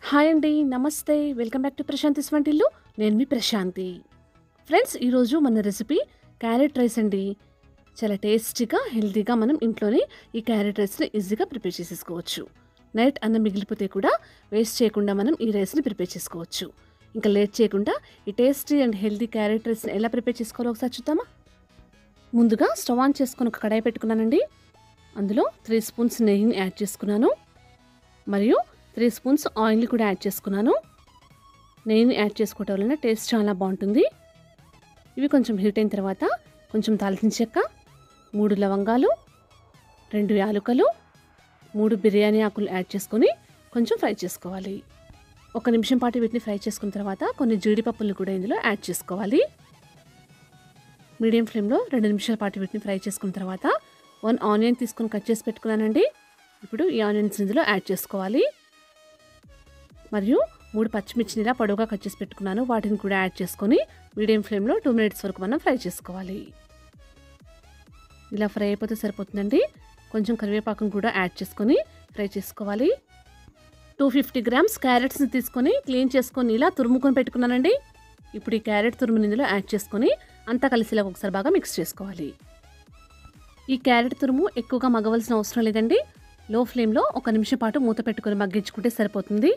hi అండి నమస్తే welcome back to ప్రశాంతిస్ వంటిల్లు నేను మీ ప్రశాంతి ఫ్రెండ్స్ ఈరోజు మన రెసిపీ క్యారెట్ రైస్ అండి చాలా టేస్టీగా హెల్తీగా మనం ఇంట్లోనే ఈ క్యారెట్ రైస్ని ఈజీగా ప్రిపేర్ చేసేసుకోవచ్చు నైట్ అన్నం మిగిలిపోతే కూడా వేస్ట్ చేయకుండా మనం ఈ రైస్ని ప్రిపేర్ చేసుకోవచ్చు ఇంకా లేట్ చేయకుండా ఈ టేస్టీ అండ్ హెల్తీ క్యారెట్ రైస్ని ఎలా ప్రిపేర్ చేసుకోవాలో ఒకసారి చూద్దామా ముందుగా స్టవ్ ఆన్ చేసుకొని ఒక కడాయి పెట్టుకున్నానండి అందులో త్రీ స్పూన్స్ నెయ్యిని యాడ్ చేసుకున్నాను మరియు త్రీ స్పూన్స్ ఆయిల్ కూడా యాడ్ చేసుకున్నాను నెయ్యిని యాడ్ చేసుకోవటం వలన టేస్ట్ చాలా బాగుంటుంది ఇవి కొంచెం హీట్ అయిన తర్వాత కొంచెం దాల్చిన చెక్క మూడు లవంగాలు రెండు యాలుకలు మూడు బిర్యానీ ఆకులు యాడ్ చేసుకొని కొంచెం ఫ్రై చేసుకోవాలి ఒక నిమిషం పాటు వీటిని ఫ్రై చేసుకున్న తర్వాత కొన్ని జీడిపప్పులు కూడా ఇందులో యాడ్ చేసుకోవాలి మీడియం ఫ్లేమ్లో రెండు నిమిషాల పాటు వీటిని ఫ్రై చేసుకున్న తర్వాత వన్ ఆనియన్ తీసుకొని కట్ చేసి పెట్టుకున్నానండి ఇప్పుడు ఈ ఆనియన్స్ ఇందులో యాడ్ చేసుకోవాలి మరియు మూడు పచ్చిమిర్చిని ఇలా పొడవుగా కట్ చేసి పెట్టుకున్నాను వాటిని కూడా యాడ్ చేసుకొని మీడియం ఫ్లేమ్లో టూ మినిట్స్ వరకు మనం ఫ్రై చేసుకోవాలి ఇలా ఫ్రై అయిపోతే సరిపోతుందండి కొంచెం కరివేపాకును కూడా యాడ్ చేసుకొని ఫ్రై చేసుకోవాలి టూ ఫిఫ్టీ గ్రామ్స్ క్యారెట్స్ని తీసుకొని క్లీన్ చేసుకొని ఇలా తురుముకొని పెట్టుకున్నానండి ఇప్పుడు ఈ క్యారెట్ తురుముని ఇందులో యాడ్ చేసుకొని అంతా కలిసిలా ఒకసారి బాగా మిక్స్ చేసుకోవాలి ఈ క్యారెట్ తురుము ఎక్కువగా మగ్గవలసిన అవసరం లేదండి లో ఫ్లేమ్లో ఒక నిమిషం పాటు మూత పెట్టుకొని మగ్గించుకుంటే సరిపోతుంది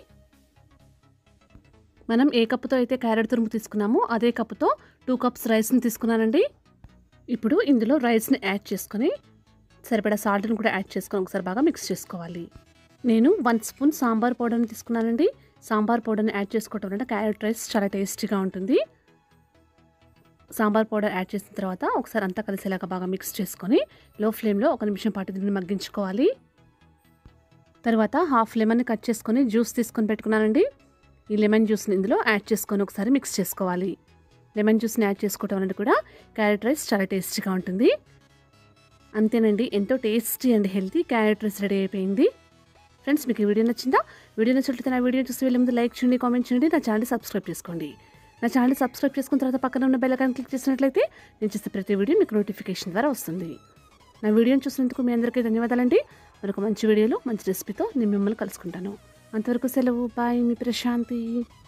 మనం ఏ కప్పుతో అయితే క్యారెట్ తురుము తీసుకున్నామో అదే కప్పుతో టూ కప్స్ రైస్ని తీసుకున్నానండి ఇప్పుడు ఇందులో రైస్ని యాడ్ చేసుకొని సరిపడా సాల్ట్ని కూడా యాడ్ చేసుకొని ఒకసారి బాగా మిక్స్ చేసుకోవాలి నేను వన్ స్పూన్ సాంబార్ పౌడర్ని తీసుకున్నానండి సాంబార్ పౌడర్ని యాడ్ చేసుకోవడం వల్ల క్యారెట్ రైస్ చాలా టేస్టీగా ఉంటుంది సాంబార్ పౌడర్ యాడ్ చేసిన తర్వాత ఒకసారి అంతా కలిసేలాగా బాగా మిక్స్ చేసుకొని లో ఫ్లేమ్లో ఒక నిమిషం పాటు దీన్ని మగ్గించుకోవాలి తర్వాత హాఫ్ లెమన్ కట్ చేసుకొని జ్యూస్ తీసుకొని పెట్టుకున్నానండి ఈ లెమన్ జ్యూస్ని ఇందులో యాడ్ చేసుకొని ఒకసారి మిక్స్ చేసుకోవాలి లెమన్ జ్యూస్ని యాడ్ చేసుకోవడం అనేది కూడా క్యారెట్ రైస్ చాలా టేస్టీగా ఉంటుంది అంతేనండి ఎంతో tasty and healthy carrot rice ready అయిపోయింది ఫ్రెండ్స్ మీకు ఈ వీడియో నచ్చిందా వీడియో నచ్చినట్లయితే నా వీడియో చూసి వెళ్ళే ముందు లైక్ చేయండి కామెంట్ చేయండి నా ఛానల్ సబ్స్క్రైబ్ చేసుకోండి నా ఛానల్ సబ్స్క్రైబ్ చేసుకున్న తర్వాత పక్కన ఉన్న బెల్ ఐకాన్ క్లిక్ చేసినట్లయితే నేను చేసే ప్రతి వీడియో మీకు నోటిఫికేషన్ ద్వారా వస్తుంది నా వీడియోని చూసినందుకు మీ అందరికీ ధన్యవాదాలండి మరొక మంచి వీడియోలో మంచి రెసిపీతో నేను మిమ్మల్ని కలుసుకుంటాను అంతవరకు సెలవు బాయ్ మీ ప్రశాంతి